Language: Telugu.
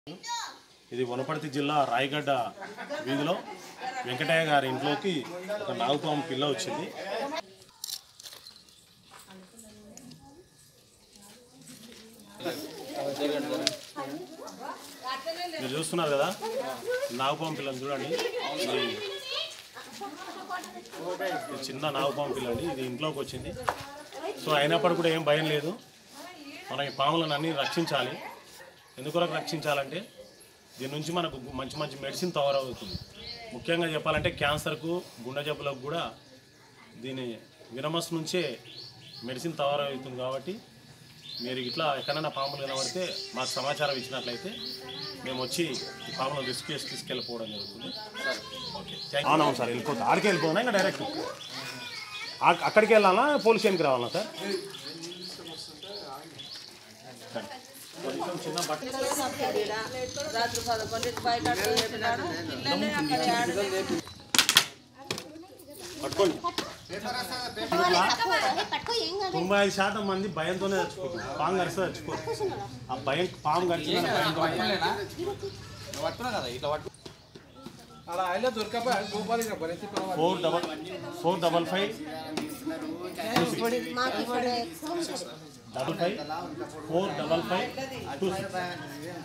ఇది వనపర్తి జిల్లా రాయగడ్డ వీధిలో వెంకటయ్య గారి ఇంట్లోకి ఒక నాగుపాము పిల్ల వచ్చింది మీరు చూస్తున్నారు కదా నాగుపాము పిల్లని చూడండి ఇది ఇది చిన్న నాగుపాము పిల్ల అండి ఇది ఇంట్లోకి వచ్చింది సో అయినప్పటికీ కూడా ఏం భయం లేదు మనం ఈ పాములను అన్ని రక్షించాలి ఎందుకొరకు రక్షించాలంటే దీని నుంచి మనకు మంచి మంచి మెడిసిన్ తయారవుతుంది ముఖ్యంగా చెప్పాలంటే క్యాన్సర్కు గుండె జబ్బులకు కూడా దీని వినమస్ నుంచే మెడిసిన్ తయారవుతుంది కాబట్టి మీరు ఇట్లా ఎక్కడైనా పాములు కనబడితే మాకు సమాచారం ఇచ్చినట్లయితే మేము వచ్చి ఈ పాములను రెస్క్యూ చేసి తీసుకెళ్ళిపోవడం జరుగుతుంది ఓకే అవునవును సార్ వెళ్ళిపోతా ఆడికి వెళ్ళిపోనా ఇంకా డైరెక్ట్ ఆ- అక్కడికి వెళ్ళాలా పోలీస్ స్టేషన్కి రావాలా సార్ కొంచెం చిన్న బట్ట రాత్రి పదకొండుకి బయట అట్లా చెప్పినాడు పిల్లలే అక్కడ ఆడుకుంటున్నారు. పట్టుకోండి పట్టుకో ఏం కాదు తొంభై ఐదు శాతం మంది భయంతోనే చచ్చిపోతుంది పాము కరిస్తే చచ్చిపోతుంది ఆ భయం పాము కరిచిన భయంతో అలా అయినా దొరకపోయి గోపాలి బలిసి four double four double five మాకు ఇక్కడ ఎక్కువ ఉంటుంది double five four double five two six